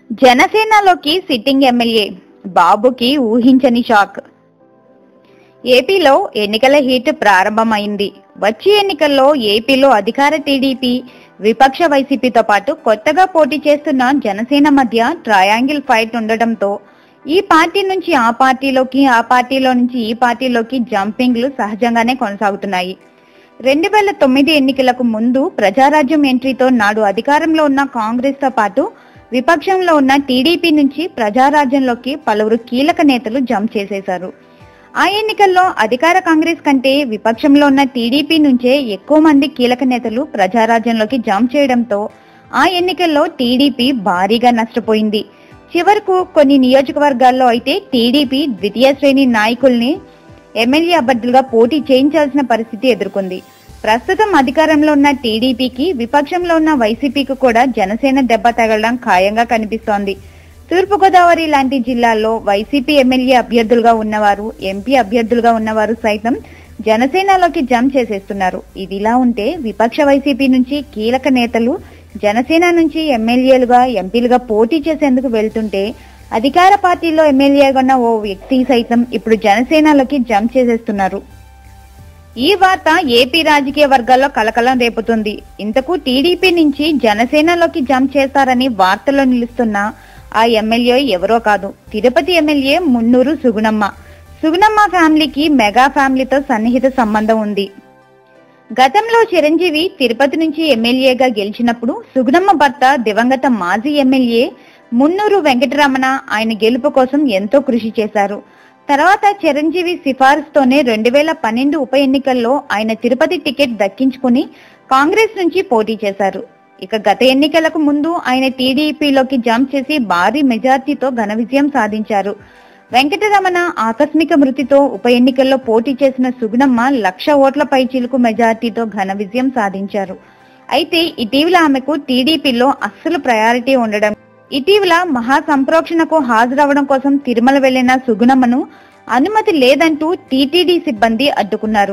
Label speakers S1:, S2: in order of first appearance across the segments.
S1: జనసేనలోకి sitting MLA బాబుకి ఊహించని shock ఏపీలో ఎన్నికల హీట్ ప్రారంభమైంది వచ్చే ఎన్నికల్లో ఏపీలో అధికార టీడీపీ విపక్ష వైసీపీతో పాటు కొత్తగా పోటీ చేస్తున్న జనసేన మధ్య ట్రయాంగిల్ ఫైట్ ఉండటంతో ఈ పార్టీ నుంచి ఆ పార్టీలోకి ఆ పార్టీలో నుంచి ఈ పార్టీలోకి జంపింగ్లు సహజంగానే కొనసాగుతున్నాయి రెండు వేల తొమ్మిది ఎన్నికలకు ముందు ప్రజారాజ్యం ఎంట్రీతో నాడు అధికారంలో ఉన్న కాంగ్రెస్ తో పాటు విపక్షంలో ఉన్న టీడీపీ నుంచి ప్రజారాజ్యంలోకి పలువురు కీలక నేతలు జంప్ చేసేశారు ఆ ఎన్నికల్లో అధికార కాంగ్రెస్ కంటే విపక్షంలో ఉన్న టీడీపీ నుంచే ఎక్కువ మంది కీలక నేతలు ప్రజారాజ్యంలోకి జంప్ చేయడంతో ఆ ఎన్నికల్లో టీడీపీ భారీగా నష్టపోయింది చివరకు కొన్ని నియోజకవర్గాల్లో అయితే టీడీపీ ద్వితీయ శ్రేణి నాయకుల్ని ఎమ్మెల్యే అభ్యర్థులుగా పోటీ చేయించాల్సిన పరిస్థితి ఎదుర్కొంది ప్రస్తుతం అధికారంలో ఉన్న టీడీపీకి విపక్షంలో ఉన్న వైసీపీకి కూడా జనసేన దెబ్బ తగలడం ఖాయంగా కనిపిస్తోంది తూర్పుగోదావరి లాంటి జిల్లాల్లో వైసీపీ ఎమ్మెల్యే అభ్యర్థులుగా ఉన్నవారు ఎంపీ అభ్యర్థులుగా ఉన్నవారు సైతం జనసేనలోకి జంప్ చేసేస్తున్నారు ఇదిలా ఉంటే విపక్ష వైసీపీ నుంచి కీలక నేతలు జనసేన నుంచి ఎమ్మెల్యేలుగా ఎంపీలుగా పోటీ చేసేందుకు వెళ్తుంటే అధికార పార్టీలో ఎమ్మెల్యేగా ఉన్న ఓ వ్యక్తి సైతం ఇప్పుడు జనసేనలోకి జంప్ చేసేస్తున్నారు ఈ వార్త ఏపీ రాజకీయ వర్గాల్లో కలకలం రేపుతుంది ఇంతకు టీడీపీ నుంచి జనసేనలోకి జంప్ చేస్తారని వార్తల్లో నిలుస్తున్న ఆ ఎమ్మెల్యే ఎవరో కాదు తిరుపతి ఎమ్మెల్యే మున్నూరు సుగుణమ్మ సుగుణమ్మ ఫ్యామిలీకి మెగా ఫ్యామిలీతో సన్నిహిత సంబంధం ఉంది గతంలో చిరంజీవి తిరుపతి నుంచి ఎమ్మెల్యేగా గెలిచినప్పుడు సుగుణమ్మ భర్త దివంగత మాజీ ఎమ్మెల్యే మున్నూరు వెంకటరమణ ఆయన గెలుపు కోసం ఎంతో కృషి చేశారు తర్వాత చిరంజీవి సిఫారసుతోనే రెండు వేల పన్నెండు ఉప ఎన్నికల్లో ఆయన తిరుపతి టికెట్ దక్కించుకుని కాంగ్రెస్ నుంచి పోటీ చేశారు ఇక గత ఎన్నికలకు ముందు ఆయన టీడీపీలోకి జంప్ చేసి భారీ మెజార్టీతో ఘన విజయం సాధించారు వెంకటరమణ ఆకస్మిక మృతితో ఉప ఎన్నికల్లో పోటీ చేసిన సుగుణమ్మ లక్ష ఓట్ల పైచీలకు మెజార్టీతో ఘన విజయం సాధించారు అయితే ఇటీవల ఆమెకు టీడీపీలో అస్సలు ప్రయారిటీ ఉండడం ఇటీవల మహా సంప్రోక్షణకు హాజరవడం కోసం తిరుమల వెళ్లిన సుగుణమ్మను అనుమతి లేదంటూ టీటీడీ సిబ్బంది అడ్డుకున్నారు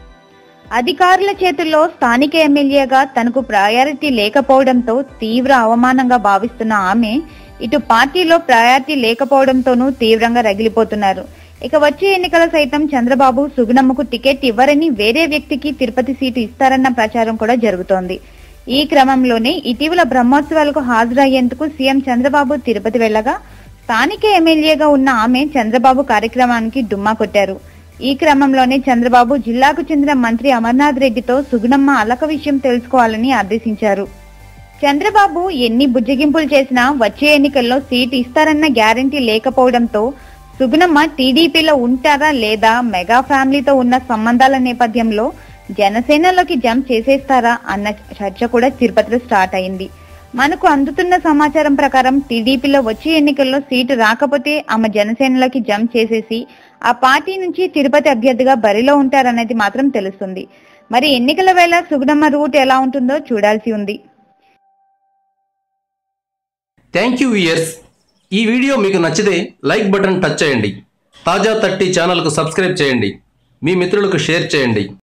S1: అధికారుల చేతుల్లో స్థానిక ఎమ్మెల్యేగా తనకు ప్రయారిటీ లేకపోవడంతో తీవ్ర అవమానంగా భావిస్తున్న ఆమె ఇటు పార్టీలో ప్రయారిటీ లేకపోవడంతోనూ తీవ్రంగా రగిలిపోతున్నారు ఇక వచ్చే ఎన్నికల సైతం చంద్రబాబు సుగుణమ్మకు టికెట్ ఇవ్వరని వేరే వ్యక్తికి తిరుపతి సీటు ఇస్తారన్న ప్రచారం కూడా జరుగుతోంది ఈ క్రమంలోనే ఇటీవల బ్రహ్మోత్సవాలకు హాజరయ్యేందుకు సీఎం చంద్రబాబు తిరుపతి వెళ్లగా స్థానిక ఎమ్మెల్యేగా ఉన్న ఆమె చంద్రబాబు కార్యక్రమానికి డుమ్మా కొట్టారు ఈ క్రమంలోనే చంద్రబాబు జిల్లాకు చెందిన మంత్రి అమర్నాథ్ రెడ్డితో సుగుణమ్మ అలక విషయం తెలుసుకోవాలని ఆదేశించారు చంద్రబాబు ఎన్ని బుజ్జగింపులు చేసినా వచ్చే ఎన్నికల్లో సీటు ఇస్తారన్న గ్యారంటీ లేకపోవడంతో సుగుణమ్మ టీడీపీలో ఉంటారా లేదా మెగా ఫ్యామిలీతో ఉన్న సంబంధాల నేపథ్యంలో జనసేనలోకి జంప్ చేసేస్తారా అన్న చర్చ కూడా తిరుపతిలో స్టార్ట్ అయింది మనకు అందుతున్న సమాచారం ప్రకారం టీడీపీలో వచ్చే ఎన్నికల్లో సీటు రాకపోతే ఆమె జనసేనలోకి జంప్ చేసేసి ఆ పార్టీ నుంచి తిరుపతి అభ్యర్థిగా బరిలో ఉంటారనేది మాత్రం తెలుస్తుంది మరి ఎన్నికల వేళ సుగుణమ్మ రూట్ ఎలా ఉంటుందో చూడాల్సి ఉంది
S2: థ్యాంక్ యూ ఇయర్స్ ఈ వీడియో మీకు నచ్చితే లైక్ బటన్ టచ్ చేయండి తాజా థర్టీ ఛానల్కు సబ్స్క్రైబ్ చేయండి మీ మిత్రులకు షేర్ చేయండి